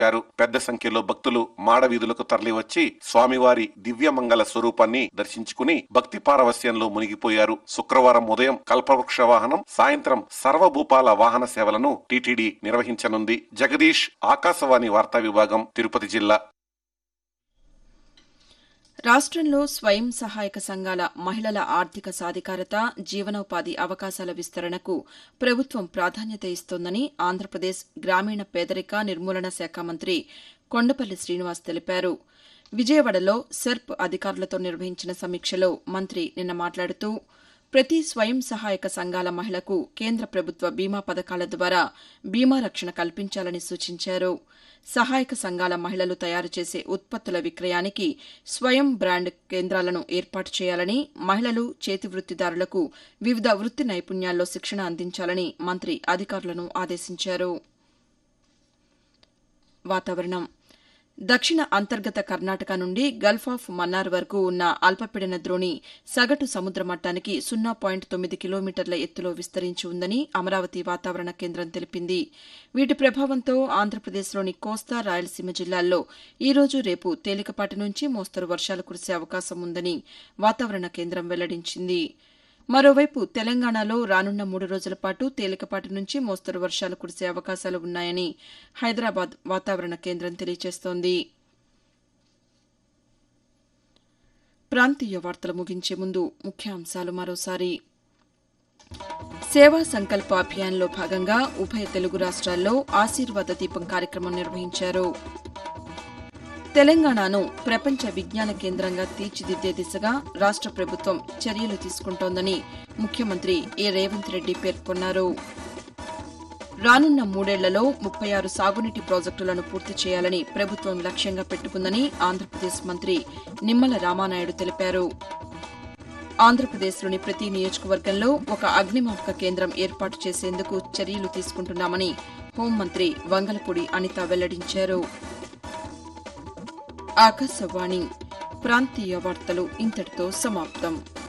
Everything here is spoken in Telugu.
నిర్వహించారు పెద్ద సంఖ్యలో భక్తులు మాడవీధులకు తరలివచ్చి స్వామివారి దివ్యమంగళ స్వరూపాన్ని దర్శించుకుని భక్తి పారవస్యంలో మునిగిపోయారు శుక్రవారం ఉదయం కల్పవృక్ష వాహనం సాయంత్రం సర్వభూపాల వాహన సేవలను టీటీడీ నిర్వహించనుంది జగదీష్ ఆకాశవాణి వార్తా విభాగం తిరుపతి జిల్లా రాష్ట్రంలో స్వయం సహాయక సంఘాల మహిళల ఆర్థిక సాధికారత జీవనోపాధి అవకాశాల విస్తరణకు ప్రభుత్వం ప్రాధాన్యత ఇస్తోందని ఆంధ్రప్రదేశ్ గ్రామీణ పేదరిక నిర్మూలన శాఖ మంత్రి కొండపల్లి శ్రీనివాస్ తెలిపారు విజయవాడలో సెర్ప్ అధికారులతో నిర్వహించిన సమీక్షలో మంత్రి నిన్న మాట్లాడుతూ ప్రతి స్వయం సహాయక సంఘాల మహిళకు కేంద్ర ప్రభుత్వ బీమా పథకాల ద్వారా బీమా రక్షణ కల్పించాలని సూచించారు సహాయక సంఘాల మహిళలు తయారు చేసే ఉత్పత్తుల విక్రయానికి స్వయం బ్రాండ్ కేంద్రాలను ఏర్పాటు చేయాలని మహిళలు చేతి వృత్తిదారులకు వివిధ వృత్తి నైపుణ్యాల్లో శిక్షణ అందించాలని మంత్రి అధికారులను ఆదేశించారు వాతావరణం దక్షిణ అంతర్గత కర్ణాటక నుండి గల్ఫ్ ఆఫ్ మన్నార్ వరకు ఉన్న అల్పపీడన ద్రోణి సగటు సముద్ర మట్టానికి సున్నా పాయింట్ తొమ్మిది కిలోమీటర్ల ఎత్తులో విస్తరించి ఉందని అమరావతి వాతావరణ కేంద్రం తెలిపింది వీటి ప్రభావంతో ఆంధ్రప్రదేశ్లోని కోస్తా రాయలసీమ జిల్లాల్లో ఈ రోజు రేపు తేలికపాటి నుంచి మోస్తరు వర్షాలు కురిసే అవకాశం ఉందని వాతావరణ కేంద్రం వెల్లడించింది మరోవైపు తెలంగాణలో రానున్న మూడు రోజుల పాటు తేలికపాటి నుంచి మోస్తరు వర్షాలు కురిసే అవకాశాలు ఉన్నాయని హైదరాబాద్ వాతావరణ కేంద్రం తెలియజేస్తోంది ప్రాంతీయ వార్తలు ముగించే ముందు ముఖ్యాంశాలు మరోసారి సేవా సంకల్ప అభియాన్లో భాగంగా ఉభయ తెలుగు రాష్ట్రాల్లో ఆశీర్వాద దీపం కార్యక్రమం నిర్వహించారు తెలంగాణను ప్రపంచ విజ్ఞాన కేంద్రంగా తీర్చిదిద్దే దిశగా రాష్ట ప్రభుత్వం చర్యలు తీసుకుంటోందని ముఖ్యమంత్రి ఏ రేవంత్ రెడ్డి పేర్కొన్నారు రానున్న మూడేళ్లలో ముప్పై ఆరు సాగునీటి ప్రాజెక్టులను పూర్తి చేయాలని ప్రభుత్వం లక్ష్యంగా పెట్టుకుందని ఆంధ్రప్రదేశ్ మంత్రి నిమ్మల రామానాయుడు తెలిపారు ఆంధ్రప్రదేశ్లోని ప్రతి నియోజకవర్గంలో ఒక అగ్నిమాపక కేంద్రం ఏర్పాటు చేసేందుకు చర్యలు తీసుకుంటున్నామని హోంమంత్రి వంగలపూడి అనిత వెల్లడించారు ఆకాశవాణి ప్రాంతీయ వార్తలు ఇంతటితో సమాప్తం